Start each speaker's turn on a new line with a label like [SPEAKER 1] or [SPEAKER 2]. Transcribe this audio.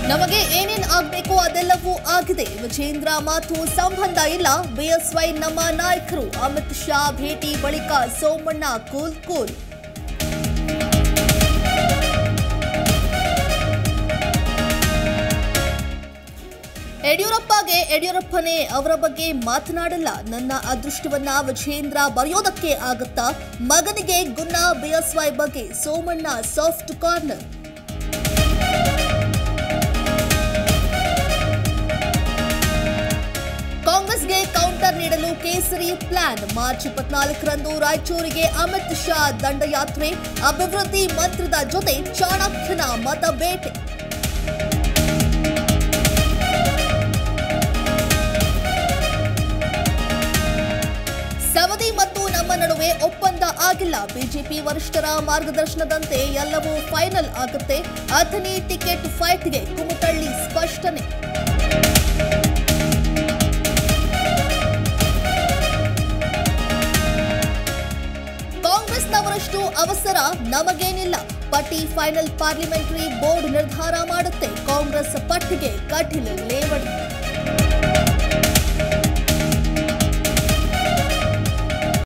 [SPEAKER 1] ನಮಗೆ ಏನೇನ್ ಆಗ್ಬೇಕು ಅದೆಲ್ಲವೂ ಆಗಿದೆ ವಿಜೇಂದ್ರ ಮಾತು ಸಂಬಂಧ ಇಲ್ಲ ಬಿಎಸ್ವೈ ನಮ್ಮ ನಾಯಕರು ಅಮಿತ್ ಶಾ ಭೇಟಿ ಬಳಿಕ ಸೋಮಣ್ಣ ಕೂಲ್ ಕೂಲ್ ಯಡಿಯೂರಪ್ಪಗೆ ಯಡಿಯೂರಪ್ಪನೇ ಅವರ ಬಗ್ಗೆ ಮಾತನಾಡಲ್ಲ ನನ್ನ ಅದೃಷ್ಟವನ್ನ ವಿಜೇಂದ್ರ ಬರೆಯೋದಕ್ಕೆ ಆಗುತ್ತಾ ಮಗನಿಗೆ ಗುನ್ನ ಬಿಎಸ್ವೈ ಬಗ್ಗೆ ಸೋಮಣ್ಣ ಸಾಫ್ಟ್ ಕಾರ್ನರ್ ಕಾಂಗ್ರೆಸ್ಗೆ ಕೌಂಟರ್ ನೀಡಲು ಕೇಸರಿ ಪ್ಲಾನ್ ಮಾರ್ಚ್ ಇಪ್ಪತ್ನಾಲ್ಕರಂದು ರಾಯಚೂರಿಗೆ ಅಮಿತ್ ಶಾ ದಂಡಯಾತ್ರೆ ಅಭಿವೃದ್ಧಿ ಮಂತ್ರದ ಜೊತೆ ಚಾಣಕ್ಯನ ಮತ ಬೇಟೆ ಸವದಿ ಮತ್ತು ನಮ್ಮ ನಡುವೆ ಒಪ್ಪಂದ ಆಗಿಲ್ಲ ಬಿಜೆಪಿ ವರಿಷ್ಠರ ಮಾರ್ಗದರ್ಶನದಂತೆ ಎಲ್ಲವೂ ಫೈನಲ್ ಆಗುತ್ತೆ ಅಥಣಿ ಟಿಕೆಟ್ ಫೈಟ್ಗೆ ಕುಮಟಳ್ಳಿ ಸ್ಪಷ್ಟನೆ ಕಾಂಗ್ರೆಸ್ನವರಷ್ಟು ಅವಸರ ನಮಗೇನಿಲ್ಲ ಪಟ್ಟಿ ಫೈನಲ್ ಪಾರ್ಲಿಮೆಂಟರಿ ಬೋರ್ಡ್ ನಿರ್ಧಾರ ಮಾಡುತ್ತೆ ಕಾಂಗ್ರೆಸ್ ಪಟ್ಟಿಗೆ ಕಠಿಣ ಲೇವಡಿ